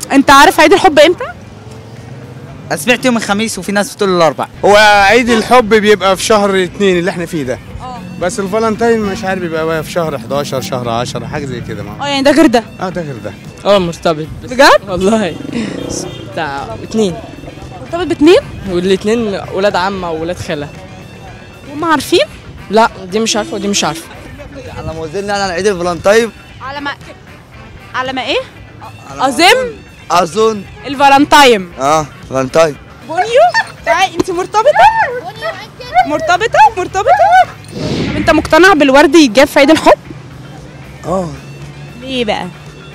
انت عارف عيد الحب امتى سمعت يوم الخميس وفي ناس بتقول الاربع هو عيد الحب بيبقى في شهر اتنين اللي احنا فيه ده بس الفالنتين مش عارف بيبقى في شهر 11 شهر 10 حاجه زي كده ما اه يعني ده غير ده اه ده غير ده اه مرتبط بس بجد والله بتاع اتنين مرتبط باتنين والاتنين ولاد عم او ولاد خالة هم عارفين لا دي مش عارفة ودي مش عارفة على ما وزني انا عيد الفالنتاين على ما على ما ايه اظن اظن الفالنتايم اه فالنتاين بونيو تعالي انت مرتبطه مرتبطه مرتبطه طب انت مقتنع بالورد يتجاب في عيد الحب اه ليه بقى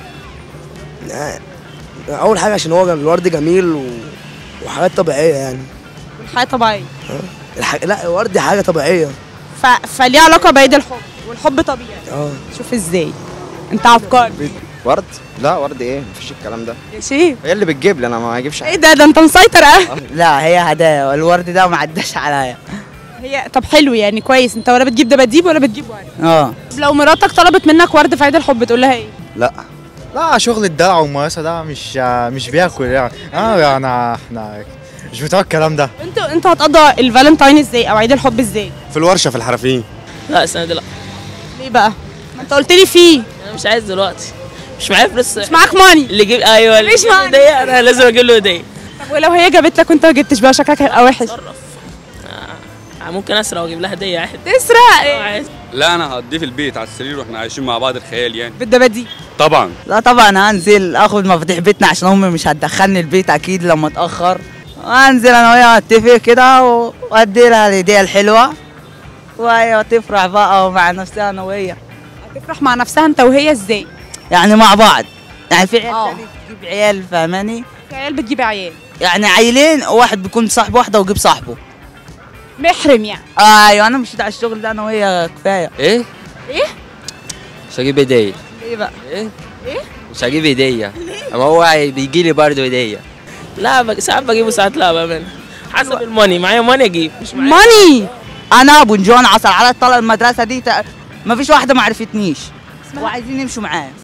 اول حاجه عشان هو الورد جميل و... وحاجات طبيعيه يعني حاجه طبيعيه الح... لا الورد حاجه طبيعيه ف... فليه علاقه بعيد الحب والحب طبيعي اه شوف ازاي انت عبقري ورد لا ورد ايه مفيش الكلام ده يا شيخ هي اللي بتجيب لي انا ما اجيبش ايه ده ده انت مسيطر اه لا هي هدايا الورد ده ما عداش عليا هي طب حلو يعني كويس انت ولا بتجيب دباديب ولا بتجيب ورد اه لو مراتك طلبت منك ورد في عيد الحب تقول لها ايه لا لا شغل الدلع والمقاسة ده مش مش بياكل يعني اه يعني احنا مش بتوع الكلام ده انتوا انتوا هتقضوا الفالنتاين ازاي او عيد الحب ازاي في الورشه في الحرفيين لا السنة دي لا ليه بقى ما انت قلت لي فيه انا مش عايز دلوقتي مش معايا فلوس مش معاك ماني اللي يجيب ايوه اللي مش يجيب معنى. هدية انا لازم اجيب له هدية طب ولو هي جابت لك وانت ما جبتش بقى شكلك هيبقى وحش اتصرف آه، ممكن اسرق واجيب لها هدية عادي تسرق آه، ايه عادي. لا انا هقضيه في البيت على السرير واحنا عايشين مع بعض الخيال يعني بالدباديب طبعا لا طبعا هنزل اخد مفاتيح بيتنا عشان امي مش هتدخلني البيت اكيد لما اتاخر هنزل انا وهي نتفق كده و- وادي لها الهديه الحلوه وهي تفرح بقى مع نفسها انا وهي هتفرح مع نفسها انت وهي ازاي يعني مع بعض يعني في عيال اه. تاني تجيب عيال فاهماني في عيال بتجيب عيال يعني عيلين واحد بيكون صاحب واحده ويجيب صاحبه محرم يعني ايوه انا مش بتاع الشغل ده انا وهي كفايه ايه ايه؟ مش هجيب هديه ايه بقى ايه ايه؟ مش هجيب هديه اما هو بيجي لي برضه هديه لا بج- ساعات بجيبه ساعات لا بامانه حسب الماني معايا ماني اجيب مش معايا ماني انا ابو نجون عسل على طلع المدرسه دي تا- مفيش واحده ما عرفتنيش وعايزين يمشوا معاه